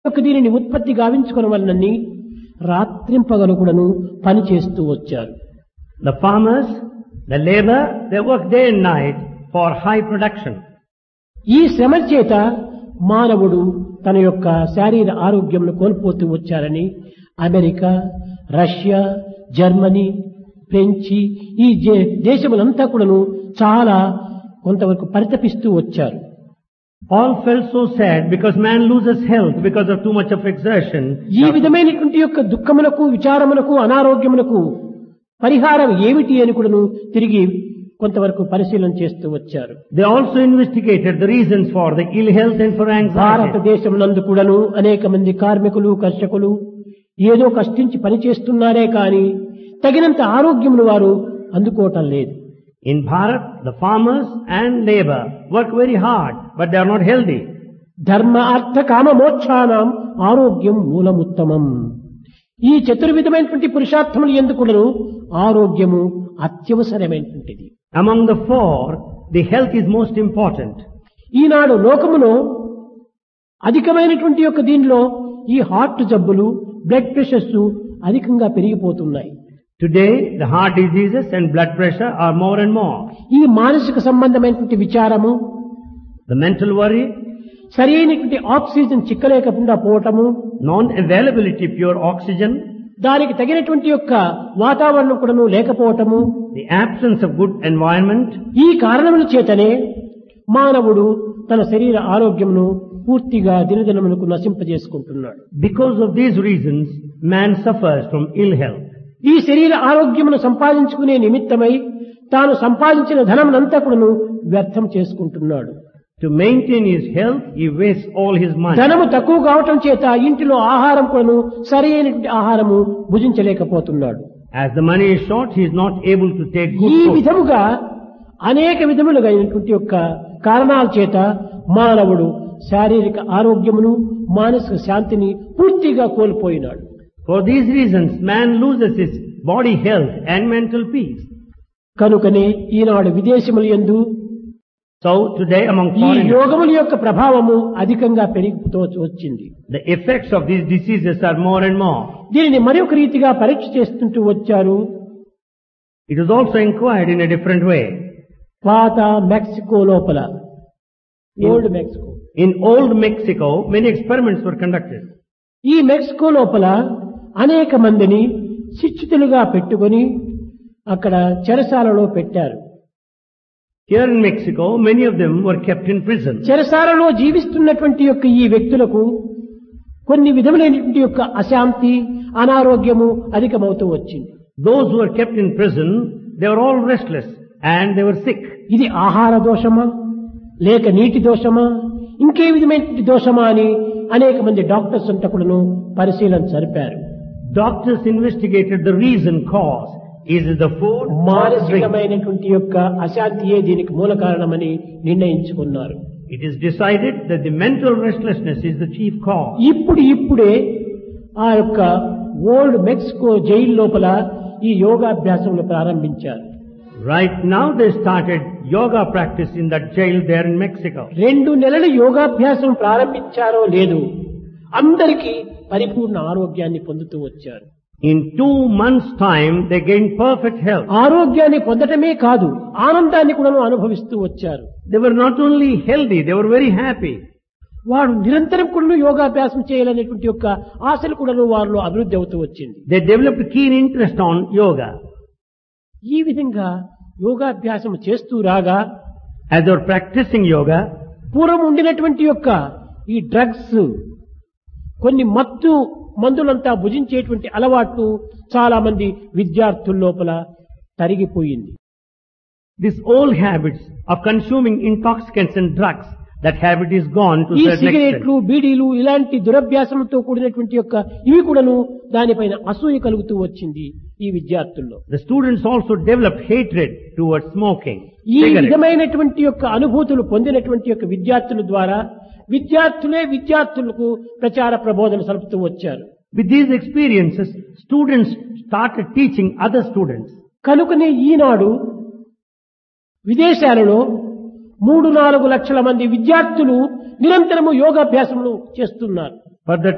యొక్క దీనిని ఉత్పత్తి గావించుకున్న వలనని రాత్రింపగలు కూడాను పని చేస్తూ వచ్చారు The farmers, the labor, they work day and night for high production. ఈ శ్రమ చేత మానవుడు తన యొక్క శారీర ఆరోగ్యంను కోల్పోతూ వచ్చారని అమెరికా రష్యా జర్మనీ ఫ్రెంచి ఈ జే- దేశములంతా కూడాను చాలా కొంతవరకు పరితపిస్తూ వచ్చారు All felt so sad because man loses health because of too much of exertion. ఈ విధమైనటువంటి యొక్క దుఃఖములకు విచారములకు అనారోగ్యములకు పరిహారం ఏమిటి అని కూడాను తిరిగి కొంతవరకు పరిశీలన చేస్తూ వచ్చారు They also investigated the reasons for the ill health and for anxiety. భారతదేశం నందు కూడాను అనేక మంది కార్మికులు కర్షకులు ఏదో కష్టించి పనిచేస్తున్నారే కాని తగినంత ఆరోగ్యమును వారు అందుకోవటం లేదు In Bharat, the farmers and labor work very hard, but they are not healthy. ధర్మ అర్థ కామ మోక్షానం ఆరోగ్యం మూలముత్తమం ఈ చతుర్విధమైనటువంటి పురుషార్థములు ఎందుకులను ఆరోగ్యము అత్యవసరమైనటువంటిది Among the four, the health is most important. ఈనాడు లోకములో అధికమైనటువంటి యొక్క దీనిలో ఈ హార్ట్ జబ్బులు బ్లడ్ ప్రెషర్స్ అధికంగా పెరిగిపోతున్నాయి Today, the heart diseases and blood pressure are more and more. ఈ మానసిక సంబంధమైనటువంటి విచారము The mental worry, సరైనటువంటి ఆక్సిజన్ చిక్కలేకుండా పోవటము non-availability of pure oxygen, దానికి తగినటువంటి యొక్క వాతావరణం కూడాను లేకపోవటము the absence of good environment, ఈ కారణముల చేతనే మానవుడు తన శరీర ఆరోగ్యమును పూర్తిగా దినదినమునకు నశింపజేసుకుంటున్నాడు because of these reasons, man suffers from ill health. ఈ శరీర ఆరోగ్యమును సంపాదించుకునే నిమిత్తమై తాను సంపాదించిన ధనమునంతా కూడాను వ్యర్థం చేసుకుంటున్నాడు To maintain his health, he wastes all his money. ధనము తక్కువ కావటం చేత ఇంటిలో ఆహారం కూడాను సరైనటువంటి ఆహారము భుజించలేకపోతున్నాడు As the money is short, he is not able to take good ఈ food. విధముగా అనేక విధములుగా అయినటువంటి యొక్క కారణాల చేత మానవుడు శారీరక ఆరోగ్యమును మానసిక శాంతిని పూర్తిగా కోల్పోయినాడు For these reasons, man loses his body health and mental peace. కనుకనే ఈనాడు విదేశముల యందు So today among ఈ foreigners, యోగముల యొక్క ప్రభావము అధికంగా పెరిగిపోతూ వచ్చింది the effects of these diseases are more and more. దీనిని మరొక రీతిగా పరీక్ష చేస్తుంటూ వచ్చారు It is also inquired in a different way. పాత మెక్సికో లోపల old Mexico In old Mexico, many experiments were conducted. ఈ మెక్సికో లోపల అనేక మందిని శిక్షితులుగా పెట్టుకొని అక్కడ చెరసాలలో పెట్టారు Here in Mexico, many of them were kept in prison. చెరసాలలో జీవిస్తున్నటువంటి యొక్క ఈ వ్యక్తులకు కొన్ని విధములైనటువంటి యొక్క అశాంతి అనారోగ్యము అధికమవుతూ వచ్చింది Those who were kept in prison, they were all restless and they were sick. ఇది ఆహార దోషమా లేక నీటి దోషమా ఇంకే విధమైనటువంటి దోషమా అని అనేక మంది డాక్టర్స్ అంతా కూడాను పరిశీలన జరిపారు Doctors investigated the reason cause. Is it the food or the drink? మానసికమైనటువంటి యొక్క అశాంతియే దీనికి మూల కారణమని నిర్ణయించుకున్నారు It is decided that the mental restlessness is the chief cause. ఇప్పుడు ఇప్పుడే ఆ యొక్క ఓల్డ్ మెక్సికో జైలు లోపల ఈ యోగాభ్యాసములు ప్రారంభించారు Right now they started yoga practice in that jail there in Mexico. రెండు నెలల యోగాభ్యాసం ప్రారంభించారో లేదు అందరికీ పరిపూర్ణ ఆరోగ్యాన్ని పొందుతూ వచ్చారు In two months time they gained perfect health. ఆరోగ్యాన్ని పొందటమే కాదు ఆనందాన్ని కూడా అనుభవిస్తూ వచ్చారు They were not only healthy, they were very happy. వారు నిరంతరం కూడా యోగాభ్యాసం చేయాలనేటువంటి యొక్క ఆశలు కూడా వారిలో అభివృద్ధి అవుతూ వచ్చింది They developed keen interest on yoga. ఈ విధంగా యోగాభ్యాసం చేస్తూ రాగా As they were practicing yoga, పూర్వం ఉండినటువంటి యొక్క ఈ డ్రగ్స్ కొన్ని మత్తు మందులంతా భుజించేటువంటి అలవాట్లు చాలా మంది విద్యార్థుల లోపల తరిగిపోయింది these old habits of consuming intoxicants and drugs, that habit is gone to ఈ a certain సిగరెట్లు extent. బీడీలు ఇలాంటి దురభ్యాసంతో కూడినటువంటి యొక్క ఇవి కూడాను దానిపైన అసూయ కలుగుతూ వచ్చింది ఈ విద్యార్థుల్లో The students also developed hatred towards smoking. ఈ cigarettes. విధమైనటువంటి యొక్క అనుభూతులు పొందినటువంటి యొక్క విద్యార్థుల ద్వారా విద్యార్థులే విద్యార్థులకు ప్రచార ప్రబోధన సలుపుతూ వచ్చారు With these experiences, students started teaching other students. కనుకనే ఈనాడు విదేశాలలో మూడు నాలుగు లక్షల మంది విద్యార్థులు నిరంతరము యోగాభ్యాసములు చేస్తున్నారు For the